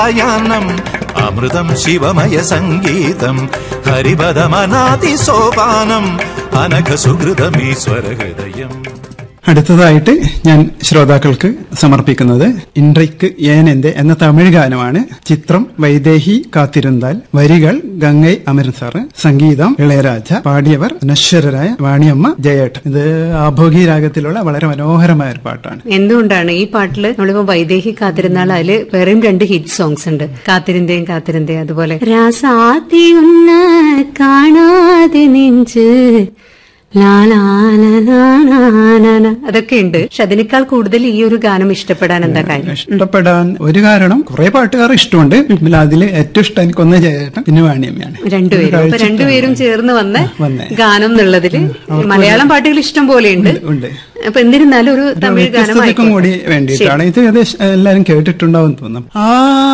യാനം അമൃതം ശിവമയ സംഗീതം ഹരിപദമനാതി സോപാനം അനഘ സുഹൃതമീശ്വര ഹൃദയം അടുത്തതായിട്ട് ഞാൻ ശ്രോതാക്കൾക്ക് സമർപ്പിക്കുന്നത് ഇൻട്രയ്ക്ക് ഏനെന്റെ എന്ന തമിഴ് ഗാനമാണ് ചിത്രം വൈദേഹി കാത്തിരുന്താൽ വരികൾ ഗംഗൈ അമരൻ സാറ് സംഗീതം ഇളയരാജ പാടിയവർ നശ്വരരായ വാണിയമ്മ ജയേട്ട് ഇത് ആഭോഗി രാഗത്തിലുള്ള വളരെ മനോഹരമായ ഒരു പാട്ടാണ് എന്തുകൊണ്ടാണ് ഈ പാട്ടില് നമ്മളിപ്പോ വൈദേഹി കാത്തിരുന്നാൾ അതില് വേറെയും രണ്ട് ഹിറ്റ് സോങ്സ് ഉണ്ട് കാത്തിരുന്തേയും കാത്തിരുന്തേയും അതുപോലെ രാസാത്തി ഉന്ന കാണാതെ നെഞ്ച് ലാലാലാലാലാലാ. അതൊക്കെ ഉണ്ട് പക്ഷെ അതിനേക്കാൾ കൂടുതൽ ഈ ഒരു ഗാനം ഇഷ്ടപ്പെടാൻ എന്താ കാര്യം ഇഷ്ടപ്പെടാൻ ഒരു കാരണം കുറെ പാട്ടുകാർ ഇഷ്ടമുണ്ട് പിന്നെ അതിൽ ഏറ്റവും ഇഷ്ടം എനിക്കൊന്ന് ജയേട്ടൻ പിന്നെ വാണിയമ്മയാണ് രണ്ടുപേരും അപ്പൊ കഴിച്ചിട്ടാണ്. രണ്ടുപേരും ചേർന്ന് വന്ന വന്നേ. ഗാനം എന്നുള്ളതില് മലയാളം പാട്ടുകൾ ഇഷ്ടം പോലെയുണ്ട് ഉണ്ട് അപ്പൊ എന്നിരുന്നാലും ഒരു തമിഴ് വ്യത്യസ്തതയ്ക്കും ഗാനം കൂടി വേണ്ടിയിട്ടാണ് ഇത് ഏകദേശം എല്ലാരും കേട്ടിട്ടുണ്ടാവും തോന്നും ആ